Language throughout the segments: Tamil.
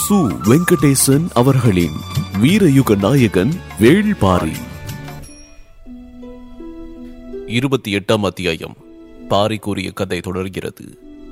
சு வெங்கடேசன் அவர்களின் வீரயுக நாயகன் வேள்பாரி இருபத்தி எட்டாம் அத்தியாயம் பாரி கூறிய கதை தொடர்கிறது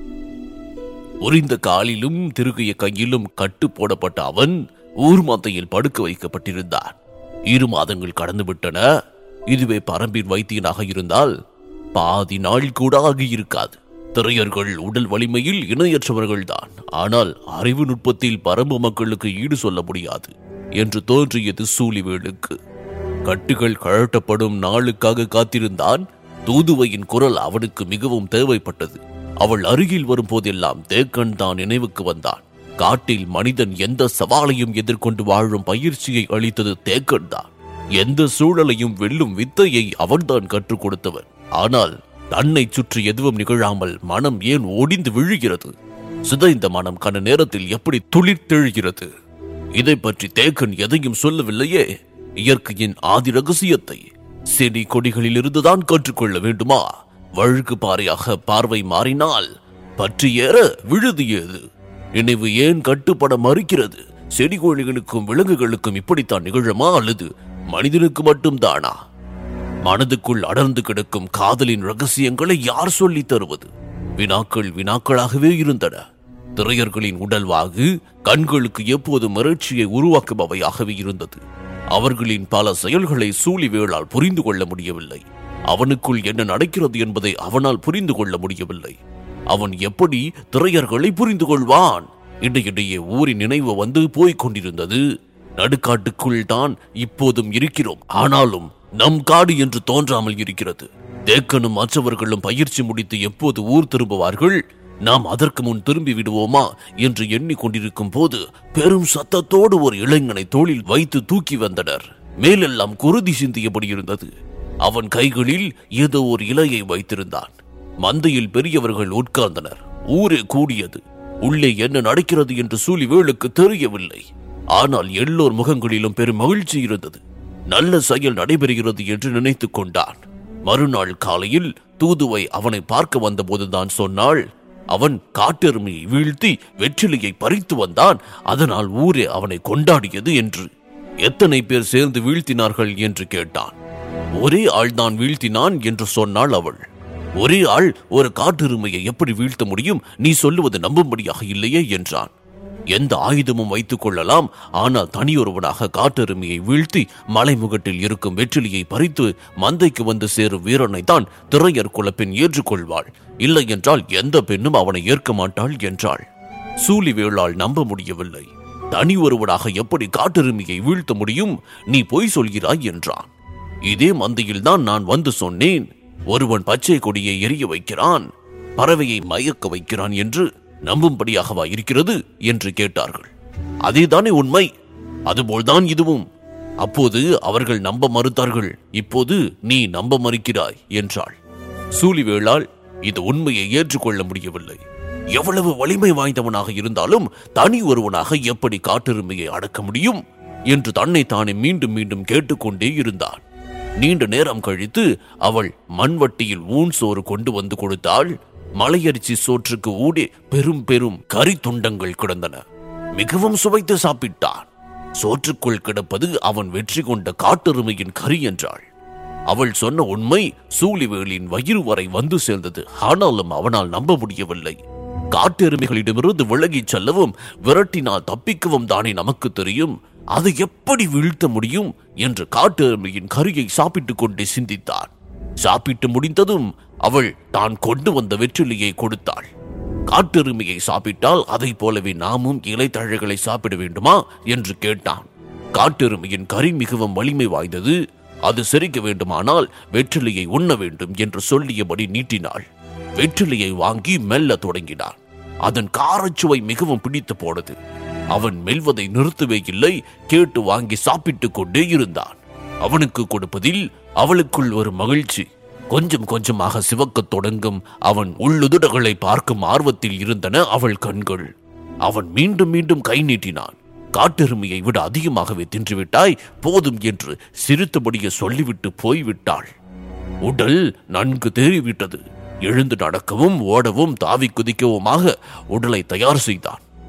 உரிந்த காலிலும் திருகிய கையிலும் கட்டு போடப்பட்ட அவன் ஊர் மந்தையில் படுக்க வைக்கப்பட்டிருந்தான் இரு மாதங்கள் கடந்து விட்டன இதுவே பரம்பின் வைத்தியனாக இருந்தால் பாதி நாள் கூட ஆகியிருக்காது திரையர்கள் உடல் வலிமையில் இணையற்றவர்கள்தான் ஆனால் அறிவு நுட்பத்தில் பரம்பு மக்களுக்கு ஈடு சொல்ல முடியாது என்று தோன்றியது சூழிவேலுக்கு கட்டுகள் கழட்டப்படும் நாளுக்காக காத்திருந்தான் தூதுவையின் குரல் அவனுக்கு மிகவும் தேவைப்பட்டது அவள் அருகில் வரும்போதெல்லாம் தேக்கன் தான் நினைவுக்கு வந்தான் காட்டில் மனிதன் எந்த சவாலையும் எதிர்கொண்டு வாழும் பயிற்சியை அளித்தது தேக்கன் தான் எந்த சூழலையும் வெல்லும் வித்தையை அவன்தான் கற்றுக் கொடுத்தவன் ஆனால் தன்னை சுற்றி எதுவும் நிகழாமல் மனம் ஏன் ஒடிந்து விழுகிறது சிதைந்த மனம் கன நேரத்தில் எப்படி துளிர்த்தெழுகிறது இதை பற்றி தேக்கன் எதையும் சொல்லவில்லையே இயற்கையின் ஆதி ரகசியத்தை செடி கொடிகளில் இருந்துதான் கற்றுக்கொள்ள வேண்டுமா வழுக்கு பாறையாக பார்வை மாறினால் பற்றி ஏற விழுது ஏது நினைவு ஏன் கட்டுப்பட மறுக்கிறது செடி கொடிகளுக்கும் விலங்குகளுக்கும் இப்படித்தான் நிகழுமா அல்லது மனிதனுக்கு மட்டும்தானா மனதுக்குள் அடர்ந்து கிடக்கும் காதலின் ரகசியங்களை யார் சொல்லித் தருவது வினாக்கள் வினாக்களாகவே இருந்தன திரையர்களின் உடல்வாகு கண்களுக்கு எப்போது மிரட்சியை உருவாக்குபவையாகவே இருந்தது அவர்களின் பல செயல்களை சூழிவேளால் புரிந்து கொள்ள முடியவில்லை அவனுக்குள் என்ன நடக்கிறது என்பதை அவனால் புரிந்து கொள்ள முடியவில்லை அவன் எப்படி திரையர்களை புரிந்து கொள்வான் இடையிடையே ஊரின் நினைவு வந்து போய்க் கொண்டிருந்தது நடுக்காட்டுக்குள் தான் இப்போதும் இருக்கிறோம் ஆனாலும் நம் காடு என்று தோன்றாமல் இருக்கிறது தேக்கனும் மற்றவர்களும் பயிற்சி முடித்து எப்போது ஊர் திரும்புவார்கள் நாம் அதற்கு முன் திரும்பி விடுவோமா என்று எண்ணிக்கொண்டிருக்கும் போது பெரும் சத்தத்தோடு ஒரு இளைஞனை தோளில் வைத்து தூக்கி வந்தனர் மேலெல்லாம் குருதி சிந்தியபடி இருந்தது அவன் கைகளில் ஏதோ ஒரு இலையை வைத்திருந்தான் மந்தையில் பெரியவர்கள் உட்கார்ந்தனர் ஊரே கூடியது உள்ளே என்ன நடக்கிறது என்று சூழிவேளுக்கு தெரியவில்லை ஆனால் எல்லோர் முகங்களிலும் பெரும் மகிழ்ச்சி இருந்தது நல்ல செயல் நடைபெறுகிறது என்று நினைத்துக் கொண்டான் மறுநாள் காலையில் தூதுவை அவனை பார்க்க வந்தபோதுதான் சொன்னாள் அவன் காட்டெருமையை வீழ்த்தி வெற்றிலையை பறித்து வந்தான் அதனால் ஊரே அவனை கொண்டாடியது என்று எத்தனை பேர் சேர்ந்து வீழ்த்தினார்கள் என்று கேட்டான் ஒரே ஆள்தான் வீழ்த்தினான் என்று சொன்னாள் அவள் ஒரே ஆள் ஒரு காட்டெருமையை எப்படி வீழ்த்த முடியும் நீ சொல்லுவது நம்பும்படியாக இல்லையே என்றான் எந்த ஆயுதமும் வைத்துக் கொள்ளலாம் ஆனால் தனியொருவனாக காட்டெருமையை வீழ்த்தி மலைமுகட்டில் இருக்கும் வெற்றிலையை பறித்து மந்தைக்கு வந்து சேரும் வீரனை தான் திரையர் குலப்பெண் ஏற்றுக்கொள்வாள் இல்லை என்றால் எந்த பெண்ணும் அவனை ஏற்க மாட்டாள் என்றாள் சூழிவேளால் நம்ப முடியவில்லை தனி ஒருவனாக எப்படி காட்டெருமையை வீழ்த்த முடியும் நீ பொய் சொல்கிறாய் என்றான் இதே மந்தையில் தான் நான் வந்து சொன்னேன் ஒருவன் பச்சை கொடியை எரிய வைக்கிறான் பறவையை மயக்க வைக்கிறான் என்று நம்பும்படியாகவா இருக்கிறது என்று கேட்டார்கள் அதேதானே உண்மை அதுபோல்தான் இதுவும் அப்போது அவர்கள் நம்ப மறுத்தார்கள் இப்போது நீ நம்ப மறுக்கிறாய் என்றாள் சூழிவேளால் இது உண்மையை ஏற்றுக்கொள்ள முடியவில்லை எவ்வளவு வலிமை வாய்ந்தவனாக இருந்தாலும் தனி ஒருவனாக எப்படி காட்டெருமையை அடக்க முடியும் என்று தன்னை தானே மீண்டும் மீண்டும் கேட்டுக்கொண்டே இருந்தான் நீண்ட நேரம் கழித்து அவள் மண்வட்டியில் ஊன் சோறு கொண்டு வந்து கொடுத்தாள் மலையரிசி சோற்றுக்கு ஊடே பெரும் பெரும் கறி துண்டங்கள் கிடந்தன மிகவும் சுவைத்து சாப்பிட்டான் சோற்றுக்குள் கிடப்பது அவன் வெற்றி கொண்ட காட்டெருமையின் கறி என்றாள் அவள் சொன்ன உண்மை சூழிவேலின் வயிறு வரை வந்து சேர்ந்தது ஆனாலும் அவனால் நம்ப முடியவில்லை காட்டெருமைகளிடமிருந்து விலகிச் செல்லவும் விரட்டினால் தப்பிக்கவும் தானே நமக்கு தெரியும் அதை எப்படி வீழ்த்த முடியும் என்று காட்டெருமையின் கரியை சாப்பிட்டுக் கொண்டே சிந்தித்தான் சாப்பிட்டு முடிந்ததும் அவள் தான் கொண்டு வந்த வெற்றிலையை கொடுத்தாள் காட்டெருமையை சாப்பிட்டால் அதைப் போலவே நாமும் இலைத்தழைகளை சாப்பிட வேண்டுமா என்று கேட்டான் காட்டெருமையின் கறி மிகவும் வலிமை வாய்ந்தது அது செரிக்க வேண்டுமானால் வெற்றிலையை உண்ண வேண்டும் என்று சொல்லியபடி நீட்டினாள் வெற்றிலையை வாங்கி மெல்ல தொடங்கினான் அதன் காரச்சுவை மிகவும் பிடித்து போனது அவன் மெல்வதை நிறுத்தவே இல்லை கேட்டு வாங்கி சாப்பிட்டுக் கொண்டே இருந்தான் அவனுக்கு கொடுப்பதில் அவளுக்குள் ஒரு மகிழ்ச்சி கொஞ்சம் கொஞ்சமாக சிவக்கத் தொடங்கும் அவன் உள்ளுதடுகளை பார்க்கும் ஆர்வத்தில் இருந்தன அவள் கண்கள் அவன் மீண்டும் மீண்டும் கை நீட்டினான் காட்டெருமையை விட அதிகமாகவே தின்றுவிட்டாய் போதும் என்று சிரித்தபடியே சொல்லிவிட்டு போய்விட்டாள் உடல் நன்கு தேறிவிட்டது எழுந்து நடக்கவும் ஓடவும் தாவி குதிக்கவுமாக உடலை தயார் செய்தான்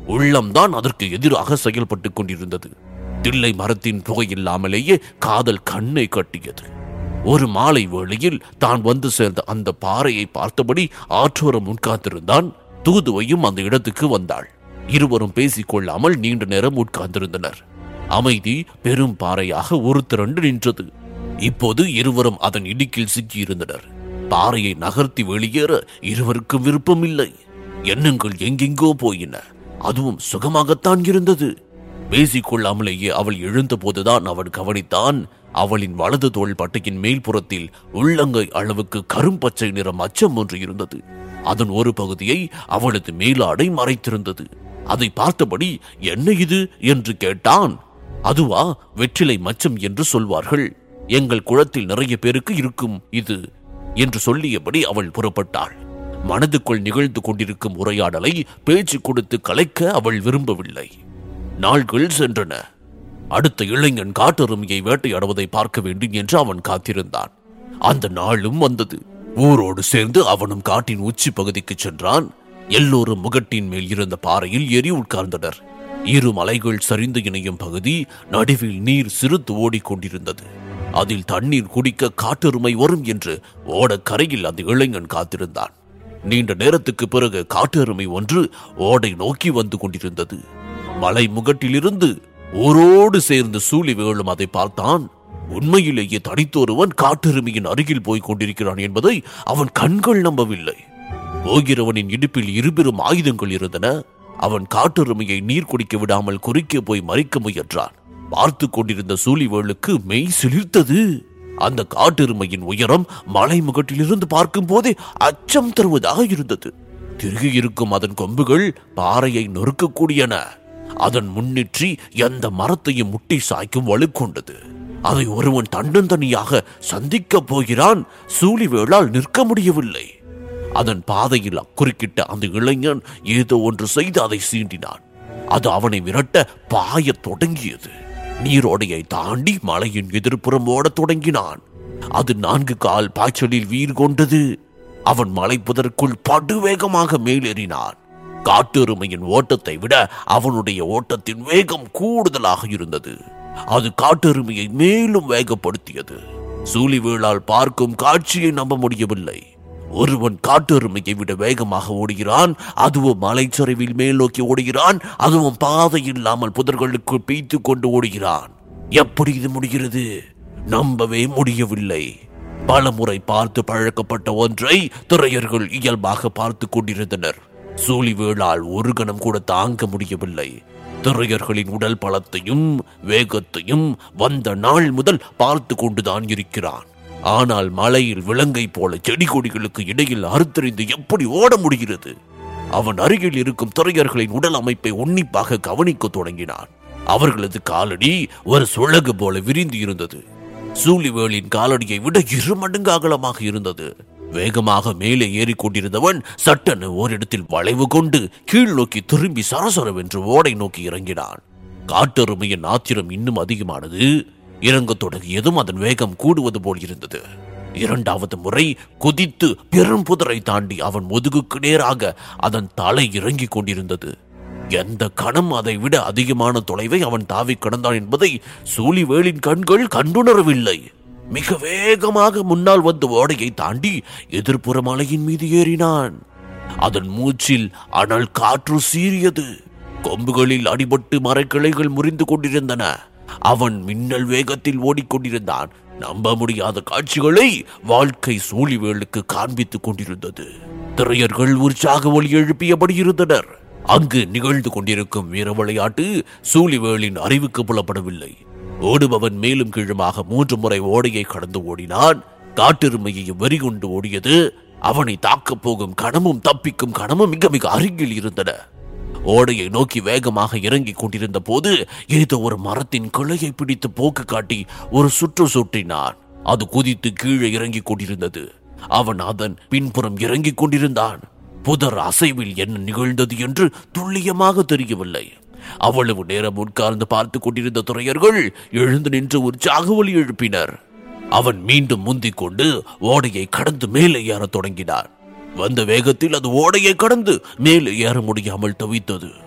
உள்ளம்தான் அதற்கு எதிராக செயல்பட்டுக் கொண்டிருந்தது தில்லை மரத்தின் புகையில்லாமலேயே காதல் கண்ணை கட்டியது ஒரு மாலை வேளையில் தான் வந்து சேர்ந்த அந்த பாறையை பார்த்தபடி ஆற்றோரம் உட்கார்ந்திருந்தான் தூதுவையும் அந்த இடத்துக்கு வந்தாள் இருவரும் பேசிக் கொள்ளாமல் நீண்ட நேரம் உட்கார்ந்திருந்தனர் அமைதி பெரும் பாறையாக ஒரு திரண்டு நின்றது இப்போது இருவரும் அதன் இடுக்கில் சிக்கியிருந்தனர் பாறையை நகர்த்தி வெளியேற இருவருக்கும் விருப்பமில்லை எண்ணங்கள் எங்கெங்கோ போயின அதுவும் சுகமாகத்தான் இருந்தது பேசிக் கொள்ளாமலேயே அவள் எழுந்தபோதுதான் அவன் கவனித்தான் அவளின் வலது தோள் பட்டையின் மேல்புறத்தில் உள்ளங்கை அளவுக்கு கரும்பச்சை நிறம் அச்சம் ஒன்று இருந்தது அதன் ஒரு பகுதியை அவளது மேலாடை மறைத்திருந்தது அதை பார்த்தபடி என்ன இது என்று கேட்டான் அதுவா வெற்றிலை மச்சம் என்று சொல்வார்கள் எங்கள் குளத்தில் நிறைய பேருக்கு இருக்கும் இது என்று சொல்லியபடி அவள் புறப்பட்டாள் மனதுக்குள் நிகழ்ந்து கொண்டிருக்கும் உரையாடலை பேச்சு கொடுத்து கலைக்க அவள் விரும்பவில்லை நாள்கள் சென்றன அடுத்த இளைஞன் காட்டெருமையை வேட்டையாடுவதை பார்க்க வேண்டும் என்று அவன் காத்திருந்தான் அந்த நாளும் வந்தது ஊரோடு சேர்ந்து அவனும் காட்டின் உச்சி பகுதிக்கு சென்றான் எல்லோரும் முகட்டின் மேல் இருந்த பாறையில் ஏறி உட்கார்ந்தனர் இரு மலைகள் சரிந்து இணையும் பகுதி நடுவில் நீர் சிறுத்து ஓடிக்கொண்டிருந்தது அதில் தண்ணீர் குடிக்க காட்டெருமை வரும் என்று ஓடக்கரையில் அந்த இளைஞன் காத்திருந்தான் நீண்ட நேரத்துக்கு பிறகு காட்டெருமை ஒன்று ஓடை நோக்கி வந்து கொண்டிருந்தது மலை முகட்டிலிருந்து ஊரோடு சேர்ந்து சூழி வேளும் அதை பார்த்தான் உண்மையிலேயே தனித்தொருவன் காட்டெருமையின் அருகில் போய்க் கொண்டிருக்கிறான் என்பதை அவன் கண்கள் நம்பவில்லை போகிறவனின் இடுப்பில் இருபெரும் ஆயுதங்கள் இருந்தன அவன் காட்டெருமையை நீர் குடிக்க விடாமல் குறுக்கே போய் மறிக்க முயன்றான் பார்த்து கொண்டிருந்த சூழிவேளுக்கு மெய் சிலிர்த்தது அந்த காட்டெருமையின் உயரம் மலை முகட்டிலிருந்து பார்க்கும் போதே அச்சம் தருவதாக இருந்தது திருகி இருக்கும் அதன் கொம்புகள் பாறையை நொறுக்கக்கூடியன அதன் முன்னிற்றி எந்த மரத்தையும் முட்டி சாய்க்கும் வலுக்கொண்டது அதை ஒருவன் தன்னந்தனியாக சந்திக்கப் போகிறான் சூழிவேளால் நிற்க முடியவில்லை அதன் பாதையில் குறுக்கிட்ட அந்த இளைஞன் ஏதோ ஒன்று செய்து அதை சீண்டினான் அது அவனை விரட்ட பாயத் தொடங்கியது நீரோடையை தாண்டி மலையின் எதிர்ப்புறம் ஓடத் தொடங்கினான் அது நான்கு கால் பாய்ச்சலில் வீர் கொண்டது அவன் மலைப்புதற்குள் படுவேகமாக மேலேறினான் காட்டெருமையின் ஓட்டத்தை விட அவனுடைய ஓட்டத்தின் வேகம் கூடுதலாக இருந்தது அது காட்டெருமையை மேலும் வேகப்படுத்தியது சூழிவேளால் பார்க்கும் காட்சியை நம்ப முடியவில்லை ஒருவன் காட்டெருமையை விட வேகமாக ஓடுகிறான் அதுவும் மலைச்சரிவில் மேல் நோக்கி ஓடுகிறான் அதுவும் பாதை இல்லாமல் புதர்களுக்குள் பீத்து கொண்டு ஓடுகிறான் எப்படி இது முடிகிறது நம்பவே முடியவில்லை பலமுறை பார்த்து பழக்கப்பட்ட ஒன்றை திரையர்கள் இயல்பாக பார்த்து கொண்டிருந்தனர் சூழிவேளால் ஒரு கணம் கூட தாங்க முடியவில்லை திரையர்களின் உடல் பலத்தையும் வேகத்தையும் வந்த நாள் முதல் பார்த்து கொண்டுதான் இருக்கிறான் ஆனால் மலையில் விலங்கை போல செடி கொடிகளுக்கு இடையில் அறுத்தறிந்து எப்படி ஓட முடிகிறது அவன் அருகில் இருக்கும் துறையர்களின் உடல் அமைப்பை உன்னிப்பாக கவனிக்க தொடங்கினான் அவர்களது காலடி ஒரு சுழகு போல விரிந்து இருந்தது சூழிவேலின் காலடியை விட இரு மடங்கு அகலமாக இருந்தது வேகமாக மேலே ஏறிக் கொண்டிருந்தவன் சட்டென ஓரிடத்தில் வளைவு கொண்டு கீழ் நோக்கி திரும்பி சரசரவென்று ஓடை நோக்கி இறங்கினான் காட்டெருமையின் ஆத்திரம் இன்னும் அதிகமானது இறங்கத் தொடங்கியதும் அதன் வேகம் கூடுவது போல் இருந்தது இரண்டாவது முறை குதித்து பெரும் புதரை தாண்டி அவன் முதுகுக்கு நேராக அதன் தலை இறங்கிக் கொண்டிருந்தது எந்த கணம் அதை விட அதிகமான தொலைவை அவன் தாவி கடந்தான் என்பதை சூழிவேலின் கண்கள் கண்டுணரவில்லை மிக வேகமாக முன்னால் வந்த ஓடையை தாண்டி எதிர்ப்புற மலையின் மீது ஏறினான் அதன் மூச்சில் அனல் காற்று சீறியது கொம்புகளில் அடிபட்டு மரக்கிளைகள் முறிந்து கொண்டிருந்தன அவன் மின்னல் வேகத்தில் ஓடிக்கொண்டிருந்தான் நம்ப முடியாத காட்சிகளை வாழ்க்கை சூழிவேலுக்கு காண்பித்துக் கொண்டிருந்தது திரையர்கள் உற்சாக ஒலி எழுப்பியபடி இருந்தனர் அங்கு நிகழ்ந்து கொண்டிருக்கும் வீர விளையாட்டு சூழிவேலின் அறிவுக்கு புலப்படவில்லை ஓடுபவன் மேலும் கீழுமாக மூன்று முறை ஓடையை கடந்து ஓடினான் காட்டெருமையை வெறி கொண்டு ஓடியது அவனை தாக்கப் போகும் கணமும் தப்பிக்கும் கணமும் மிக மிக அருகில் இருந்தன ஓடையை நோக்கி வேகமாக இறங்கிக் கொண்டிருந்த போது ஏதோ ஒரு மரத்தின் கிளையை பிடித்து போக்கு காட்டி ஒரு சுற்று சுற்றினான் அது குதித்து கீழே இறங்கிக் கொண்டிருந்தது அவன் அதன் பின்புறம் இறங்கிக் கொண்டிருந்தான் புதர் அசைவில் என்ன நிகழ்ந்தது என்று துல்லியமாக தெரியவில்லை அவ்வளவு நேரம் உட்கார்ந்து பார்த்து கொண்டிருந்த துறையர்கள் எழுந்து நின்று உற்சாக ஒலி எழுப்பினர் அவன் மீண்டும் முந்திக் கொண்டு ஓடையை கடந்து மேலே ஏறத் தொடங்கினான் வந்த வேகத்தில் அது ஓடையை கடந்து மேலே ஏற முடியாமல் தவித்தது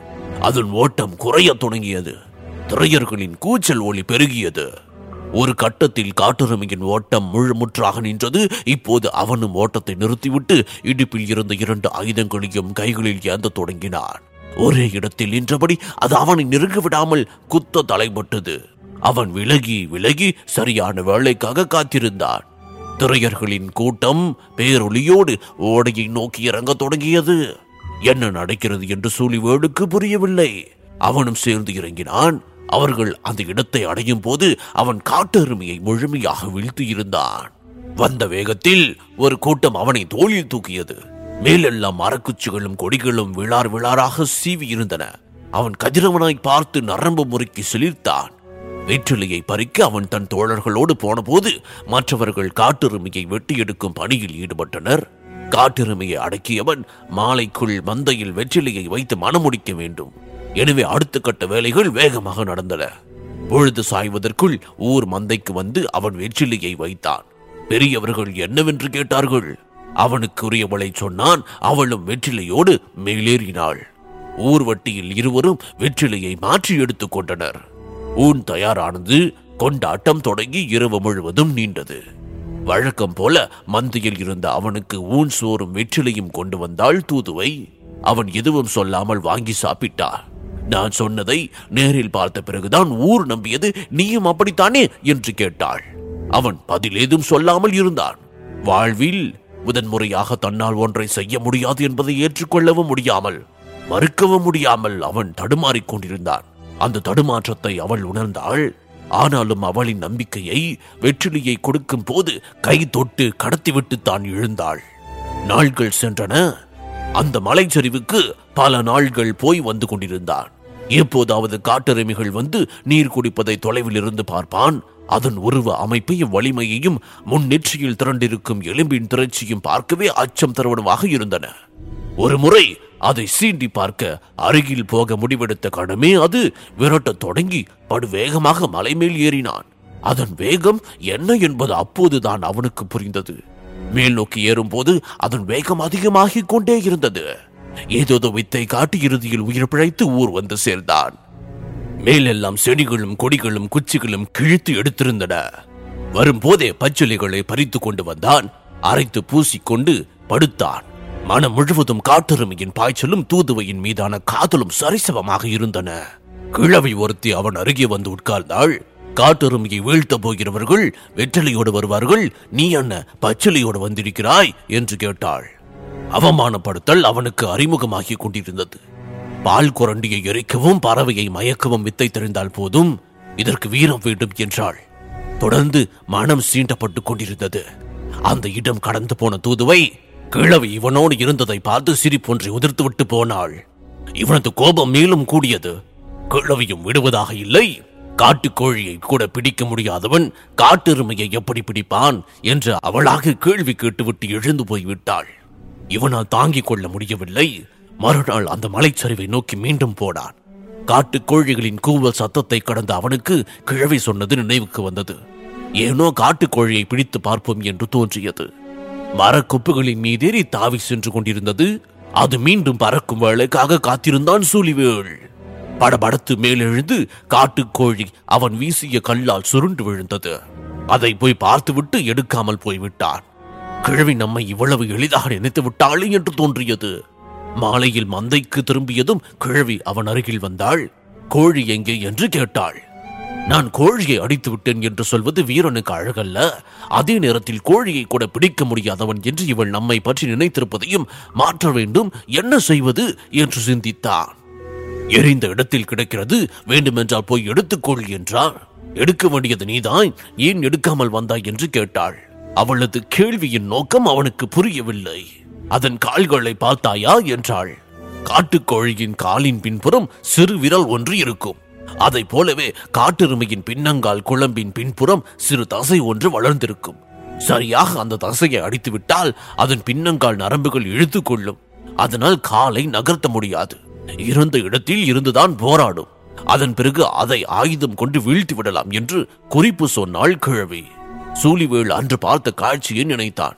அதன் ஓட்டம் குறையத் தொடங்கியது திரையர்களின் கூச்சல் ஒளி பெருகியது ஒரு கட்டத்தில் காட்டெருமையின் ஓட்டம் முழுமுற்றாக நின்றது இப்போது அவனும் ஓட்டத்தை நிறுத்திவிட்டு இடுப்பில் இருந்த இரண்டு ஆயுதங்களையும் கைகளில் ஏந்தத் தொடங்கினான் ஒரே இடத்தில் நின்றபடி அது அவனை நெருங்க விடாமல் குத்த தலைப்பட்டது அவன் விலகி விலகி சரியான வேலைக்காக காத்திருந்தான் திரையர்களின் கூட்டம் பேரொலியோடு ஓடையை நோக்கி இறங்கத் தொடங்கியது என்ன நடக்கிறது என்று சூழிவேடுக்கு புரியவில்லை அவனும் சேர்ந்து இறங்கினான் அவர்கள் அந்த இடத்தை அடையும் போது அவன் காட்டெருமையை முழுமையாக வீழ்த்தி இருந்தான் வந்த வேகத்தில் ஒரு கூட்டம் அவனை தோளில் தூக்கியது மேலெல்லாம் மரக்குச்சிகளும் கொடிகளும் விழார் விழாராக சீவி இருந்தன அவன் கதிரவனாய் பார்த்து நரம்பு முறுக்கி சிலிர்த்தான் வெற்றிலையை பறிக்க அவன் தன் தோழர்களோடு போனபோது மற்றவர்கள் காட்டெருமையை வெட்டி எடுக்கும் பணியில் ஈடுபட்டனர் காட்டெருமையை அடக்கியவன் மாலைக்குள் மந்தையில் வெற்றிலையை வைத்து மணமுடிக்க வேண்டும் எனவே அடுத்த கட்ட வேலைகள் வேகமாக நடந்தன பொழுது சாய்வதற்குள் ஊர் மந்தைக்கு வந்து அவன் வெற்றிலையை வைத்தான் பெரியவர்கள் என்னவென்று கேட்டார்கள் அவனுக்குரியவளை சொன்னான் அவளும் வெற்றிலையோடு மேலேறினாள் ஊர்வட்டியில் இருவரும் வெற்றிலையை மாற்றி எடுத்துக் கொண்டனர் ஊன் தயாரானது கொண்டாட்டம் தொடங்கி இரவு முழுவதும் நீண்டது வழக்கம் போல மந்தையில் இருந்த அவனுக்கு ஊன் சோறும் வெற்றிலையும் கொண்டு வந்தாள் தூதுவை அவன் எதுவும் சொல்லாமல் வாங்கி சாப்பிட்டான் நான் சொன்னதை நேரில் பார்த்த பிறகுதான் ஊர் நம்பியது நீயும் அப்படித்தானே என்று கேட்டாள் அவன் பதில் ஏதும் சொல்லாமல் இருந்தான் வாழ்வில் முதன்முறையாக தன்னால் ஒன்றை செய்ய முடியாது என்பதை ஏற்றுக்கொள்ளவும் முடியாமல் மறுக்கவும் முடியாமல் அவன் தடுமாறிக் கொண்டிருந்தான் அந்த தடுமாற்றத்தை அவள் உணர்ந்தாள் ஆனாலும் அவளின் நம்பிக்கையை வெற்றிலையை கொடுக்கும் போது கை தொட்டு கடத்திவிட்டு தான் எழுந்தாள் நாள்கள் சென்றன அந்த மலைச்சரிவுக்கு பல நாள்கள் போய் வந்து கொண்டிருந்தான் எப்போதாவது காட்டெருமைகள் வந்து நீர் குடிப்பதை தொலைவில் இருந்து பார்ப்பான் அதன் உருவ அமைப்பையும் வலிமையையும் முன்னெற்றியில் திரண்டிருக்கும் எலும்பின் திரட்சியும் பார்க்கவே அச்சம் தருவனமாக இருந்தன ஒரு முறை அதை சீண்டி பார்க்க அருகில் போக முடிவெடுத்த கணமே அது விரட்டத் தொடங்கி படு வேகமாக மலை மேல் ஏறினான் அதன் வேகம் என்ன என்பது அப்போதுதான் அவனுக்கு புரிந்தது மேல் நோக்கி ஏறும்போது அதன் வேகம் அதிகமாகிக் கொண்டே இருந்தது ஏதோதோ வித்தை காட்டி இறுதியில் உயிர் பிழைத்து ஊர் வந்து சேர்ந்தான் மேலெல்லாம் செடிகளும் கொடிகளும் குச்சிகளும் கிழித்து எடுத்திருந்தன வரும்போதே பச்சிலைகளை பறித்து கொண்டு வந்தான் அரைத்து பூசிக்கொண்டு படுத்தான் மனம் முழுவதும் காட்டெருமையின் பாய்ச்சலும் தூதுவையின் மீதான காதலும் சரிசமமாக இருந்தன கிழவி ஒருத்தி அவன் அருகே வந்து உட்கார்ந்தாள் காட்டெருமையை வீழ்த்த போகிறவர்கள் வெற்றிலையோடு வருவார்கள் நீ என்ன பச்சிலையோடு வந்திருக்கிறாய் என்று கேட்டாள் அவமானப்படுத்தல் அவனுக்கு அறிமுகமாகிக் கொண்டிருந்தது பால் குரண்டியை எரிக்கவும் பறவையை மயக்கவும் வித்தை தெரிந்தால் போதும் இதற்கு வீரம் வேண்டும் என்றாள் தொடர்ந்து மனம் சீண்டப்பட்டுக் கொண்டிருந்தது அந்த இடம் கடந்து போன தூதுவை கிழவி இவனோடு இருந்ததை பார்த்து சிரிப்பொன்றை உதிர்த்துவிட்டு போனாள் இவனது கோபம் மேலும் கூடியது கிழவியும் விடுவதாக இல்லை காட்டுக்கோழியை கூட பிடிக்க முடியாதவன் காட்டெருமையை எப்படி பிடிப்பான் என்று அவளாக கேள்வி கேட்டுவிட்டு எழுந்து போய்விட்டாள் இவனால் தாங்கிக் கொள்ள முடியவில்லை மறுநாள் அந்த மலைச்சரிவை நோக்கி மீண்டும் போனான் காட்டுக் கோழிகளின் கூவல் சத்தத்தை கடந்த அவனுக்கு கிழவி சொன்னது நினைவுக்கு வந்தது ஏனோ காட்டுக்கோழியை பிடித்து பார்ப்போம் என்று தோன்றியது மரக்கொப்புகளின் மீதேறி தாவி சென்று கொண்டிருந்தது அது மீண்டும் பறக்கும் வேலைக்காக காத்திருந்தான் சூழிவேள் படபடத்து மேலெழுந்து காட்டுக்கோழி அவன் வீசிய கல்லால் சுருண்டு விழுந்தது அதை போய் பார்த்துவிட்டு எடுக்காமல் போய்விட்டான் கிழவி நம்மை இவ்வளவு எளிதாக நினைத்து விட்டாளே என்று தோன்றியது மாலையில் மந்தைக்கு திரும்பியதும் கிழவி அவன் அருகில் வந்தாள் கோழி எங்கே என்று கேட்டாள் நான் கோழியை அடித்து விட்டேன் என்று சொல்வது வீரனுக்கு அழகல்ல அதே நேரத்தில் கோழியை கூட பிடிக்க முடியாதவன் என்று இவள் நம்மை பற்றி நினைத்திருப்பதையும் மாற்ற வேண்டும் என்ன செய்வது என்று சிந்தித்தான் எரிந்த இடத்தில் கிடக்கிறது வேண்டுமென்றால் போய் எடுத்துக்கொள் என்றார் எடுக்க வேண்டியது நீதான் ஏன் எடுக்காமல் வந்தாய் என்று கேட்டாள் அவளது கேள்வியின் நோக்கம் அவனுக்கு புரியவில்லை அதன் கால்களை பார்த்தாயா என்றாள் காட்டுக்கோழியின் காலின் பின்புறம் சிறு விரல் ஒன்று இருக்கும் அதை போலவே காட்டெருமையின் பின்னங்கால் குழம்பின் பின்புறம் சிறு தசை ஒன்று வளர்ந்திருக்கும் சரியாக அந்த தசையை அடித்து விட்டால் அதன் பின்னங்கால் நரம்புகள் இழுத்துக் கொள்ளும் அதனால் காலை நகர்த்த முடியாது இருந்த இடத்தில் இருந்துதான் போராடும் அதன் பிறகு அதை ஆயுதம் கொண்டு வீழ்த்தி விடலாம் என்று குறிப்பு சொன்னாள் கிழவி சூழிவேள் அன்று பார்த்த காட்சியை நினைத்தான்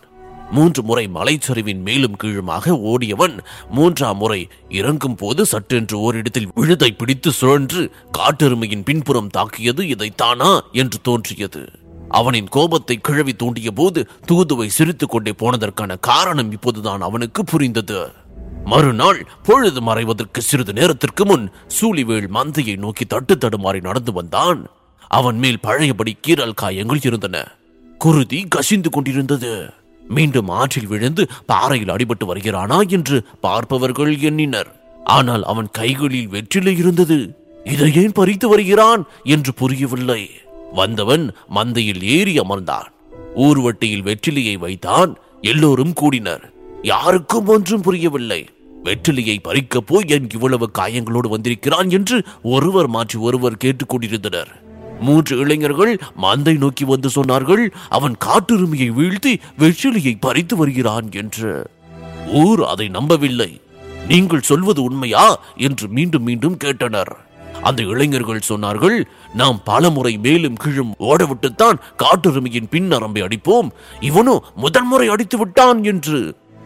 மூன்று முறை மலைச்சரிவின் மேலும் கீழுமாக ஓடியவன் மூன்றாம் முறை இறங்கும் போது சற்றென்று ஓரிடத்தில் விழுதை பிடித்து சுழன்று காட்டெருமையின் பின்புறம் தாக்கியது இதைத்தானா என்று தோன்றியது அவனின் கோபத்தை கிழவி தூண்டிய போது தூதுவை சிரித்துக் கொண்டே போனதற்கான காரணம் இப்போதுதான் அவனுக்கு புரிந்தது மறுநாள் பொழுது மறைவதற்கு சிறிது நேரத்திற்கு முன் சூழிவேள் மந்தையை நோக்கி தட்டு தடுமாறி நடந்து வந்தான் அவன் மேல் பழையபடி கீறல் காயங்கள் இருந்தன குருதி கசிந்து கொண்டிருந்தது மீண்டும் ஆற்றில் விழுந்து பாறையில் அடிபட்டு வருகிறானா என்று பார்ப்பவர்கள் எண்ணினர் ஆனால் அவன் கைகளில் வெற்றிலை இருந்தது இதை ஏன் பறித்து வருகிறான் என்று புரியவில்லை வந்தவன் மந்தையில் ஏறி அமர்ந்தான் ஊர்வட்டியில் வெற்றிலையை வைத்தான் எல்லோரும் கூடினர் யாருக்கும் ஒன்றும் புரியவில்லை வெற்றிலையை பறிக்கப் போய் என் இவ்வளவு காயங்களோடு வந்திருக்கிறான் என்று ஒருவர் மாற்றி ஒருவர் கேட்டுக்கொண்டிருந்தனர் மூன்று இளைஞர்கள் மந்தை நோக்கி வந்து சொன்னார்கள் அவன் காட்டுரிமையை வீழ்த்தி வெற்றிலையை பறித்து வருகிறான் என்று ஊர் அதை நம்பவில்லை நீங்கள் சொல்வது உண்மையா என்று மீண்டும் மீண்டும் கேட்டனர் அந்த இளைஞர்கள் சொன்னார்கள் நாம் பலமுறை மேலும் கீழும் ஓடவிட்டுத்தான் காட்டுரிமையின் பின் நரம்பை அடிப்போம் இவனோ முதல் முறை அடித்து விட்டான் என்று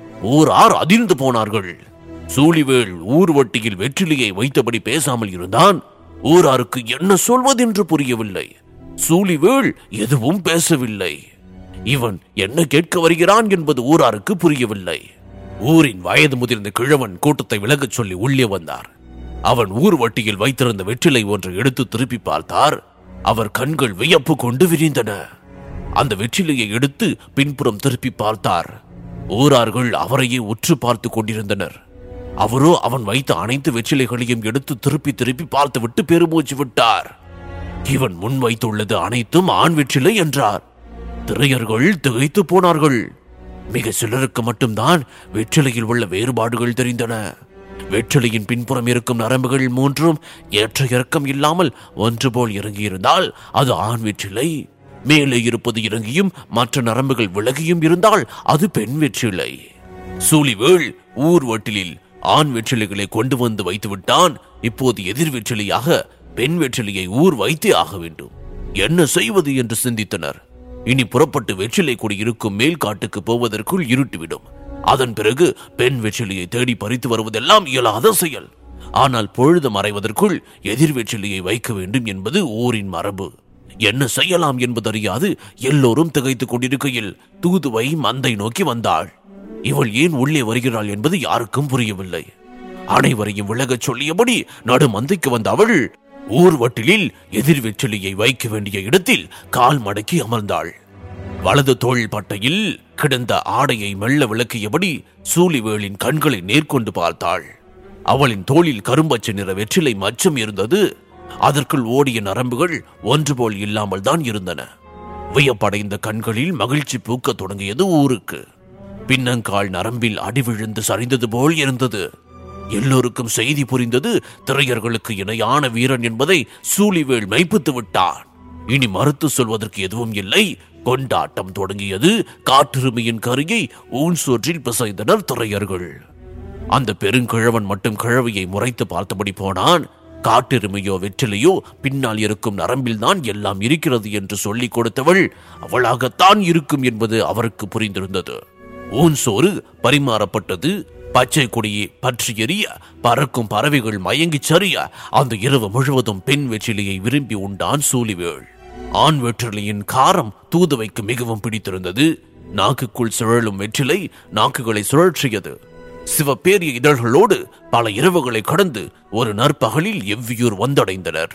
ஊரார் அதிர்ந்து போனார்கள் சூழிவேள் ஊர்வட்டியில் வெற்றிலையை வைத்தபடி பேசாமல் இருந்தான் ஊராருக்கு என்ன சொல்வதென்று புரியவில்லை சூழிவேள் எதுவும் பேசவில்லை இவன் என்ன கேட்க வருகிறான் என்பது ஊராருக்கு புரியவில்லை ஊரின் வயது முதிர்ந்த கிழவன் கூட்டத்தை விலகச் சொல்லி உள்ளே வந்தார் அவன் ஊர் வட்டியில் வைத்திருந்த வெற்றிலை ஒன்றை எடுத்து திருப்பி பார்த்தார் அவர் கண்கள் வியப்பு கொண்டு விரிந்தன அந்த வெற்றிலையை எடுத்து பின்புறம் திருப்பி பார்த்தார் ஊரார்கள் அவரையே உற்று பார்த்து கொண்டிருந்தனர் அவரோ அவன் வைத்த அனைத்து வெற்றிலைகளையும் எடுத்து திருப்பி திருப்பி பார்த்துவிட்டு பெருமூச்சு விட்டார் இவன் முன் வைத்துள்ளது அனைத்தும் ஆண் வெற்றிலை என்றார் திரையர்கள் திகைத்து போனார்கள் மிக சிலருக்கு மட்டும்தான் வெற்றிலையில் உள்ள வேறுபாடுகள் தெரிந்தன வெற்றிலையின் பின்புறம் இருக்கும் நரம்புகள் மூன்றும் ஏற்ற இறக்கம் இல்லாமல் ஒன்று போல் இறங்கியிருந்தால் அது ஆண் வெற்றிலை மேலே இருப்பது இறங்கியும் மற்ற நரம்புகள் விலகியும் இருந்தால் அது பெண் வெற்றிலை சூழிவேள் ஊர் வட்டிலில் ஆண் வெற்றிலைகளை கொண்டு வந்து வைத்து விட்டான் இப்போது எதிர் வெற்றிலையாக பெண் வெற்றிலையை ஊர் வைத்தே ஆக வேண்டும் என்ன செய்வது என்று சிந்தித்தனர் இனி புறப்பட்டு வெற்றிலை கொடி இருக்கும் மேல் காட்டுக்கு போவதற்குள் இருட்டிவிடும் அதன் பிறகு பெண் வெற்றிலையை தேடி பறித்து வருவதெல்லாம் இயலாத செயல் ஆனால் பொழுது மறைவதற்குள் எதிர் வெற்றிலையை வைக்க வேண்டும் என்பது ஊரின் மரபு என்ன செய்யலாம் என்பதறியாது எல்லோரும் திகைத்துக் கொண்டிருக்கையில் தூதுவை மந்தை நோக்கி வந்தாள் இவள் ஏன் உள்ளே வருகிறாள் என்பது யாருக்கும் புரியவில்லை அனைவரையும் விலகச் சொல்லியபடி நடு மந்தைக்கு வந்த அவள் ஊர்வட்டிலில் எதிர் வெற்றிலையை வைக்க வேண்டிய இடத்தில் கால் மடக்கி அமர்ந்தாள் வலது தோள் பட்டையில் கிடந்த ஆடையை மெல்ல விளக்கியபடி சூழிவேளின் கண்களை நேர்கொண்டு பார்த்தாள் அவளின் தோளில் கரும்பச்சை நிற வெற்றிலை மச்சம் இருந்தது அதற்குள் ஓடிய நரம்புகள் ஒன்று போல் இல்லாமல் தான் இருந்தன வியப்படைந்த கண்களில் மகிழ்ச்சி பூக்கத் தொடங்கியது ஊருக்கு பின்னங்கால் நரம்பில் அடி விழுந்து சரிந்தது போல் இருந்தது எல்லோருக்கும் செய்தி புரிந்தது திரையர்களுக்கு இணையான வீரன் என்பதை சூழிவேள் மெய்ப்பித்து விட்டான் இனி மறுத்து சொல்வதற்கு எதுவும் இல்லை கொண்டாட்டம் தொடங்கியது காட்டுரிமையின் கருகை ஊன் சோற்றில் பிசைந்தனர் திரையர்கள் அந்த பெருங்கிழவன் மட்டும் கிழவியை முறைத்து பார்த்தபடி போனான் காட்டெருமையோ வெற்றிலையோ பின்னால் இருக்கும் நரம்பில்தான் எல்லாம் இருக்கிறது என்று சொல்லிக் கொடுத்தவள் அவளாகத்தான் இருக்கும் என்பது அவருக்கு புரிந்திருந்தது ஊன் சோறு பரிமாறப்பட்டது பச்சை கொடியை பற்றி எறிய பறக்கும் பறவைகள் மயங்கிச் சரிய அந்த இரவு முழுவதும் பெண் வெற்றிலையை விரும்பி உண்டான் சூழிவேள் ஆண் வெற்றிலையின் காரம் தூதுவைக்கு மிகவும் பிடித்திருந்தது நாக்குக்குள் சுழலும் வெற்றிலை நாக்குகளை சுழற்றியது சிவப்பேரிய இதழ்களோடு பல இரவுகளை கடந்து ஒரு நற்பகலில் எவ்வியூர் வந்தடைந்தனர்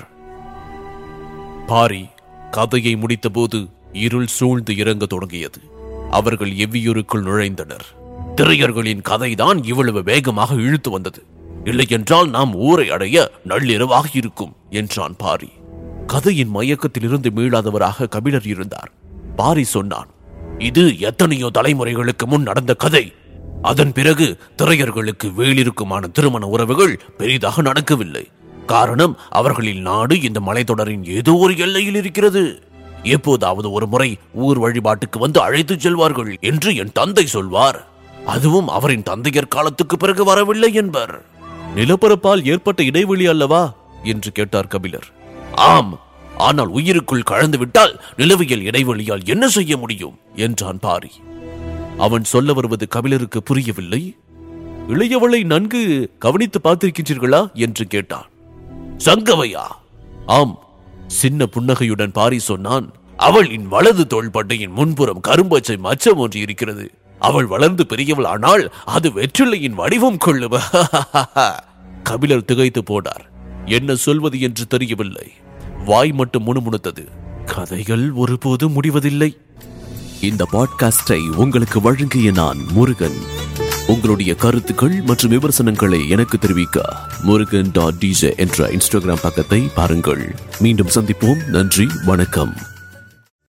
பாரி கதையை முடித்தபோது இருள் சூழ்ந்து இறங்க தொடங்கியது அவர்கள் எவ்வியூருக்குள் நுழைந்தனர் திரையர்களின் கதைதான் இவ்வளவு வேகமாக இழுத்து வந்தது இல்லையென்றால் நாம் ஊரை அடைய நள்ளிரவாக இருக்கும் என்றான் பாரி கதையின் மயக்கத்திலிருந்து மீளாதவராக கபிலர் இருந்தார் பாரி சொன்னான் இது எத்தனையோ தலைமுறைகளுக்கு முன் நடந்த கதை அதன் பிறகு திரையர்களுக்கு வேலிருக்குமான திருமண உறவுகள் பெரிதாக நடக்கவில்லை காரணம் அவர்களின் நாடு இந்த மலைத்தொடரின் ஏதோ ஒரு எல்லையில் இருக்கிறது எப்போதாவது ஒரு முறை ஊர் வழிபாட்டுக்கு வந்து அழைத்துச் செல்வார்கள் என்று என் தந்தை சொல்வார் அதுவும் அவரின் தந்தையர் காலத்துக்கு பிறகு வரவில்லை என்பர் நிலப்பரப்பால் ஏற்பட்ட இடைவெளி அல்லவா என்று கேட்டார் கபிலர் ஆம் ஆனால் உயிருக்குள் கலந்து விட்டால் நிலவியல் இடைவெளியால் என்ன செய்ய முடியும் என்றான் பாரி அவன் சொல்ல வருவது கபிலருக்கு புரியவில்லை இளையவளை நன்கு கவனித்து பார்த்திருக்கின்றீர்களா என்று கேட்டான் சங்கவையா ஆம் சின்ன புன்னகையுடன் பாரி சொன்னான் அவளின் வலது தோள்பட்டையின் முன்புறம் கரும்பச்சை மச்சம் ஒன்று இருக்கிறது அவள் வளர்ந்து பெரியவள் ஆனால் அது வெற்றிலையின் வடிவம் கொள்ளுவ கபிலர் திகைத்து போனார் என்ன சொல்வது என்று தெரியவில்லை வாய் மட்டும் முணுமுணுத்தது கதைகள் ஒருபோதும் முடிவதில்லை இந்த பாட்காஸ்டை உங்களுக்கு வழங்கிய நான் முருகன் உங்களுடைய கருத்துக்கள் மற்றும் விமர்சனங்களை எனக்கு தெரிவிக்க முருகன் டாட் டிஜே என்ற இன்ஸ்டாகிராம் பக்கத்தை பாருங்கள் மீண்டும் சந்திப்போம் நன்றி வணக்கம்